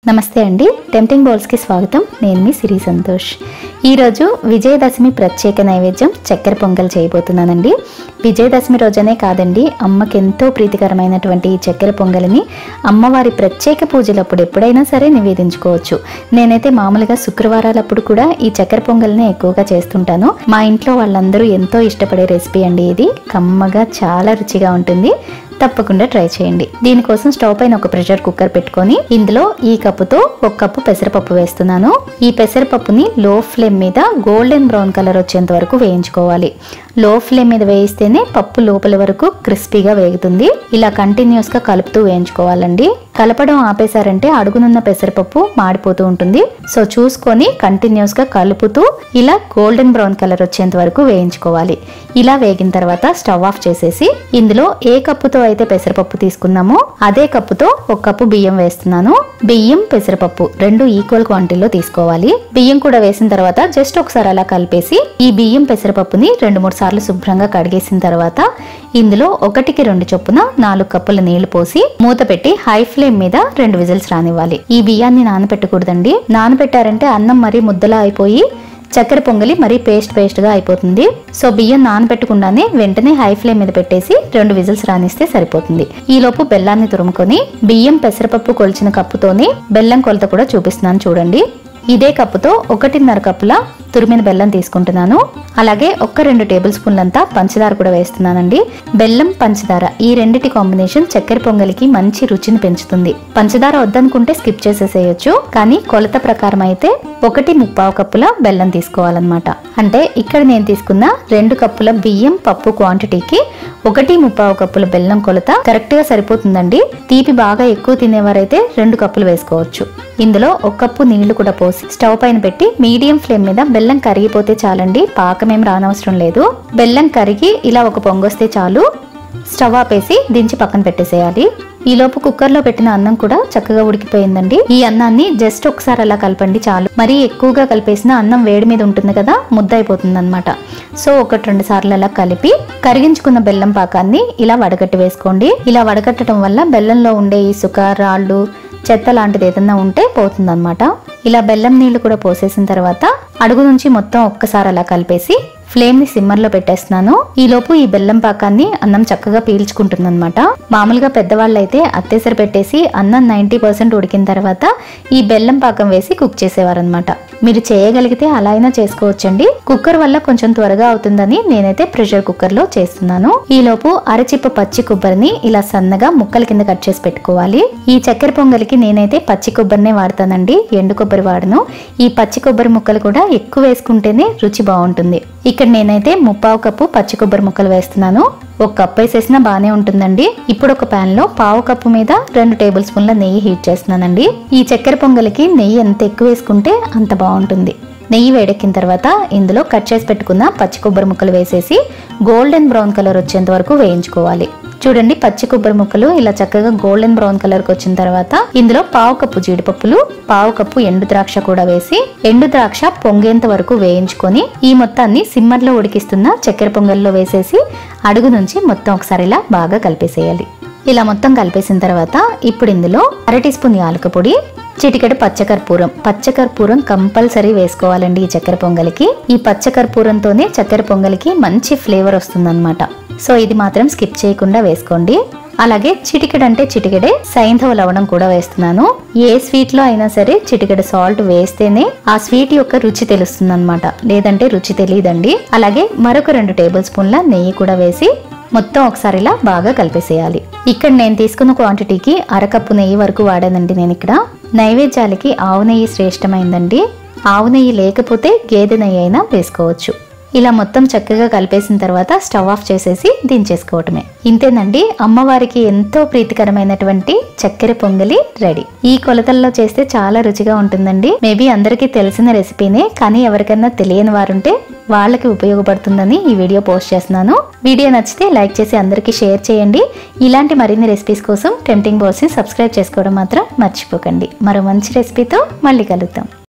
నమస్తే అండి టెంప్టింగ్ బౌల్స్కి స్వాగతం నేను మీ సిరి సంతోష్ ఈరోజు విజయదశమి ప్రత్యేక నైవేద్యం చక్కెర పొంగల్ చేయబోతున్నానండి విజయదశమి రోజనే కాదండి అమ్మకి ఎంతో ప్రీతికరమైనటువంటి ఈ చక్కెర పొంగలిని అమ్మవారి ప్రత్యేక పూజలప్పుడు ఎప్పుడైనా సరే నివేదించుకోవచ్చు నేనైతే మామూలుగా శుక్రవారాలప్పుడు కూడా ఈ చక్కెర పొంగల్ని ఎక్కువగా చేస్తుంటాను మా ఇంట్లో వాళ్ళందరూ ఎంతో ఇష్టపడే రెసిపీ అండి ఇది కమ్మగా చాలా రుచిగా ఉంటుంది తప్పకుండా ట్రై చేయండి దీనికోసం స్టవ్ పైన ఒక ప్రెషర్ కుక్కర్ పెట్టుకొని ఇందులో ఈ కప్పుతో ఒక కప్పు పెసరపప్పు వేస్తున్నాను ఈ పెసరపప్పుని లో ఫ్లేమ్ మీద గోల్డెన్ బ్రౌన్ కలర్ వచ్చేంత వరకు వేయించుకోవాలి లో ఫ్లేమ్ మీద వేయిస్తేనే పప్పు లోపల వరకు క్రిస్పీగా వేగుతుంది ఇలా కంటిన్యూస్ గా కలుపుతూ వేయించుకోవాలండి కలపడం ఆపేశారంటే అడుగునున్న పెసరపప్పు మాడిపోతూ ఉంటుంది సో చూసుకొని కంటిన్యూస్ గా కలుపుతూ ఇలా గోల్డెన్ బ్రౌన్ కలర్ వచ్చేంత వరకు వేయించుకోవాలి ఇలా వేగిన తర్వాత స్టవ్ ఆఫ్ చేసేసి ఇందులో ఏ కప్పుతో అయితే పెసరపప్పు తీసుకున్నామో అదే కప్పుతో ఒక కప్పు బియ్యం వేస్తున్నాను బియ్యం పెసరపప్పు రెండు ఈక్వల్ క్వాంటిటీలో తీసుకోవాలి బియ్యం కూడా వేసిన తర్వాత జస్ట్ ఒకసారి అలా కలిపేసి ఈ బియ్యం పెసరపప్పుని రెండు మూడు సార్లు శుభ్రంగా కడిగేసిన తర్వాత ఇందులో ఒకటికి రెండు చొప్పున నాలుగు కప్పుల నీళ్లు పోసి మూత పెట్టి హై ఫ్లేమ్ మీద రెండు విజిల్స్ రానివ్వాలి ఈ బియ్యాన్ని నానబెట్టకూడదండి నానబెట్టారంటే అన్నం మరీ ముద్దలా అయిపోయి చక్కెర పొంగలి మరీ పేస్ట్ పేస్ట్ గా అయిపోతుంది సో బియ్యం నానబెట్టకుండానే వెంటనే హై ఫ్లేమ్ మీద పెట్టేసి రెండు విజిల్స్ రానిస్తే సరిపోతుంది ఈ లోపు బెల్లాన్ని తురుముకొని బియ్యం పెసరపప్పు కొలిచిన కప్పుతోనే బెల్లం కొలత కూడా చూపిస్తున్నాను చూడండి ఇదే కప్పుతో ఒకటిన్నర కప్పుల తురిమిన బెల్లం తీసుకుంటున్నాను అలాగే ఒక్క రెండు టేబుల్ స్పూన్లంతా పంచదార కూడా వేస్తున్నానండి బెల్లం పంచదార ఈ రెండిటి కాంబినేషన్ చక్కెర పొంగలికి మంచి రుచిని పెంచుతుంది పంచదార వద్దనుకుంటే స్కిప్ చేసేసేయచ్చు కానీ కొలత ప్రకారం అయితే ఒకటి ముప్పావు కప్పుల బెల్లం తీసుకోవాలన్నమాట అంటే ఇక్కడ నేను తీసుకున్న రెండు కప్పుల బియ్యం పప్పు క్వాంటిటీకి ఒకటి ముప్పావు కప్పుల బెల్లం కొలత కరెక్ట్ గా సరిపోతుందండి తీపి బాగా ఎక్కువ తినేవారైతే రెండు కప్పులు వేసుకోవచ్చు ఇందులో ఒక కప్పు నీళ్లు కూడా పోసి స్టవ్ పైన పెట్టి మీడియం ఫ్లేమ్ మీద బెల్లం కరిగిపోతే చాలండి పాకం ఏం రానవసరం లేదు బెల్లం కరిగి ఇలా ఒక పొంగొస్తే చాలు స్టవ్ ఆపేసి దించి పక్కన పెట్టేసేయాలి ఈ లోపు కుక్కర్ లో పెట్టిన అన్నం కూడా చక్కగా ఉడికిపోయిందండి ఈ అన్నాన్ని జస్ట్ ఒకసారి అలా కలపండి చాలు మరీ ఎక్కువగా కలిపేసిన అన్నం వేడి మీద ఉంటుంది కదా ముద్ద అయిపోతుంది అనమాట సో ఒకటి రెండు సార్లు అలా కలిపి కరిగించుకున్న బెల్లం పాకాన్ని ఇలా వడగట్టి వేసుకోండి ఇలా వడగట్టడం వల్ల బెల్లంలో ఉండే ఈ సుక రాళ్ళు చెత్త లాంటిది ఏదన్నా ఉంటే పోతుందన్నమాట ఇలా బెల్లం నీళ్లు కూడా పోసేసిన తర్వాత అడుగు నుంచి మొత్తం ఒక్కసారి అలా కలిపేసి ఫ్లేమ్ ని సిమ్మర్ లో పెట్టేస్తున్నాను ఈ లోపు ఈ బెల్లం పాకాన్ని అన్నం చక్కగా పీల్చుకుంటుందన్నమాట మామూలుగా పెద్దవాళ్ళు అయితే అత్తేసరి పెట్టేసి అన్నం నైన్టీ పర్సెంట్ ఉడికిన తర్వాత ఈ బెల్లం పాకం వేసి కుక్ చేసేవారనమాట మీరు చేయగలిగితే అలా అయినా చేసుకోవచ్చండి కుక్కర్ వల్ల కొంచెం త్వరగా అవుతుందని నేనైతే ప్రెషర్ కుక్కర్ లో చేస్తున్నాను ఈ లోపు అరచిప్ప పచ్చి కొబ్బరిని ఇలా సన్నగా ముక్కల కింద కట్ చేసి పెట్టుకోవాలి ఈ చక్కెర పొంగలికి నేనైతే పచ్చి కొబ్బరినే వాడతానండి ఎండు కొబ్బరి వాడను ఈ పచ్చి కొబ్బరి ముక్కలు కూడా ఎక్కువ వేసుకుంటేనే రుచి బాగుంటుంది ఇక్కడ నేనైతే ముప్పావు కప్పు పచ్చి కొబ్బరి ముక్కలు వేస్తున్నాను ఒక కప్ వేసేసినా బాగానే ఉంటుందండి ఇప్పుడు ఒక పాన్ లో పావు కప్పు మీద రెండు టేబుల్ స్పూన్ల నెయ్యి హీట్ చేస్తున్నానండి ఈ చక్కెర పొంగలికి నెయ్యి ఎంత ఎక్కువ వేసుకుంటే అంత బాగుంటుంది నెయ్యి వేడెక్కిన తర్వాత ఇందులో కట్ చేసి పెట్టుకున్న పచ్చి కొబ్బరి ముక్కలు వేసేసి గోల్డెన్ బ్రౌన్ కలర్ వచ్చేంత వరకు వేయించుకోవాలి చూడండి పచ్చి కొబ్బరి ముక్కలు ఇలా చక్కగా గోల్డెన్ బ్రౌన్ కలర్ కి వచ్చిన తర్వాత ఇందులో పావు కప్పు జీడిపప్పులు పావు కప్పు ఎండు ద్రాక్ష కూడా వేసి ఎండు ద్రాక్ష పొంగేంత వరకు వేయించుకొని ఈ మొత్తాన్ని సిమ్మర్ లో ఉడికిస్తున్న చక్కెర పొంగల్లో వేసేసి అడుగు నుంచి మొత్తం ఒకసారి ఇలా బాగా కలిపేసేయాలి ఇలా మొత్తం కలిపేసిన తర్వాత ఇప్పుడు ఇందులో అర టీ స్పూన్ యాలక పొడి చిటికెడు పచ్చకర్పూరం పచ్చకర్పూరం కంపల్సరీ వేసుకోవాలండి ఈ చక్కెర పొంగలికి ఈ పచ్చకర్పూరంతోనే చక్కెర పొంగలికి మంచి ఫ్లేవర్ వస్తుందన్నమాట సో ఇది మాత్రం స్కిప్ చేయకుండా వేసుకోండి అలాగే చిటికెడు అంటే చిటికెడే సైంధవ లవణం కూడా వేస్తున్నాను ఏ స్వీట్ లో అయినా సరే చిటికెడు సాల్ట్ వేస్తేనే ఆ స్వీట్ యొక్క రుచి తెలుస్తుంది అనమాట లేదంటే రుచి తెలియదండి అలాగే మరొక రెండు టేబుల్ స్పూన్ల నెయ్యి కూడా వేసి మొత్తం ఒకసారి ఇలా బాగా కలిపేసేయాలి ఇక్కడ నేను తీసుకున్న క్వాంటిటీకి అరకప్పు నెయ్యి వరకు వాడానండి నేను ఇక్కడ నైవేద్యాలకి ఆవు నెయ్యి శ్రేష్టమైందండి ఆవు నెయ్యి లేకపోతే గేదె నెయ్యి అయినా వేసుకోవచ్చు ఇలా మొత్తం చక్కగా కలిపేసిన తర్వాత స్టవ్ ఆఫ్ చేసేసి దించేసుకోవటమే ఇంతేనండి అమ్మవారికి ఎంతో ప్రీతికరమైనటువంటి చక్కెర పొంగలి రెడీ ఈ కొలతల్లో చేస్తే చాలా రుచిగా ఉంటుందండి మేబీ అందరికీ తెలిసిన రెసిపీనే కానీ ఎవరికైనా తెలియని వారుంటే వాళ్ళకి ఉపయోగపడుతుందని ఈ వీడియో పోస్ట్ చేస్తున్నాను వీడియో నచ్చితే లైక్ చేసి అందరికీ షేర్ చేయండి ఇలాంటి మరిన్ని రెసిపీస్ కోసం టెంప్టింగ్ బాల్స్ని సబ్స్క్రైబ్ చేసుకోవడం మాత్రం మర్చిపోకండి మరో మంచి రెసిపీతో మళ్ళీ కలుద్దాం